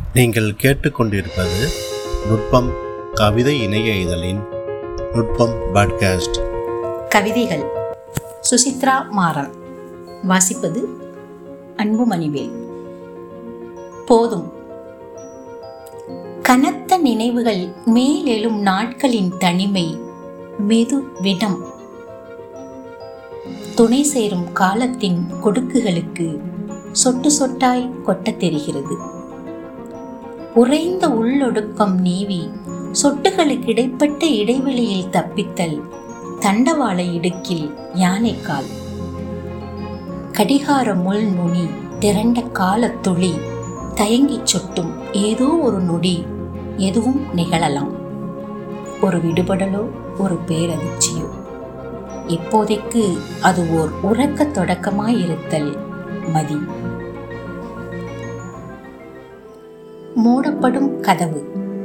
நீங்கள் கேட்டுக்கொண்டிருப்பது நுட்பம் கவிதை இணைய இதழின் நுட்பம் பாட்காஸ்ட் கவிதைகள் சுசித்ரா மாறன் வாசிப்பது அன்புமணிவேல் போதும் கனத்த நினைவுகள் மேலெழும் நாட்களின் தனிமை மெது விடம் துணை சேரும் காலத்தின் கொடுக்குகளுக்கு சொட்டு சொட்டாய் கொட்டத் தெரிகிறது உறைந்த உள்ளொடுக்கம் நீவி சொட்டுகளுக்கு இடைப்பட்ட இடைவெளியில் தப்பித்தல் தண்டவாள இடுக்கில் யானைக்கால் கடிகார முள் நுனி திரண்ட காலத் துளி தயங்கிச் சொட்டும் ஏதோ ஒரு நொடி எதுவும் நிகழலாம் ஒரு விடுபடலோ ஒரு பேரதிர்ச்சியோ இப்போதைக்கு அது ஓர் உறக்க தொடக்கமாயிருத்தல் மதி மூடப்படும் கதவு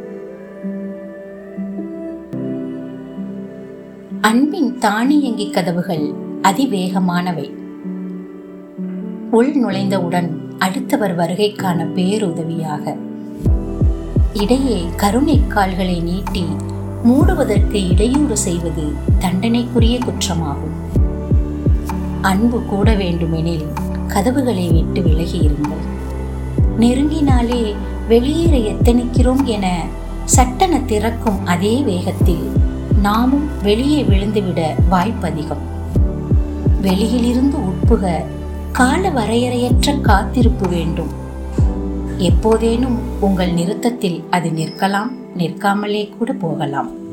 அன்பின் தானியங்கி கதவுகள் அதிவேகமானவை உள் நுழைந்தவுடன் அடுத்தவர் வருகைக்கான பேருதவியாக இடையே கருணை கால்களை நீட்டி மூடுவதற்கு இடையூறு செய்வது தண்டனைக்குரிய குற்றமாகும் அன்பு கூட வேண்டுமெனில் கதவுகளை விட்டு விலகி இருங்கள் நெருங்கினாலே வெளியேற எத்தனிக்கிறோம் என சட்டென திறக்கும் அதே வேகத்தில் நாமும் வெளியே விழுந்துவிட வாய்ப்பதிகம் வெளியிலிருந்து உட்புக கால வரையறையற்ற காத்திருப்பு வேண்டும் எப்போதேனும் உங்கள் நிறுத்தத்தில் அது நிற்கலாம் நிற்காமலே கூட போகலாம்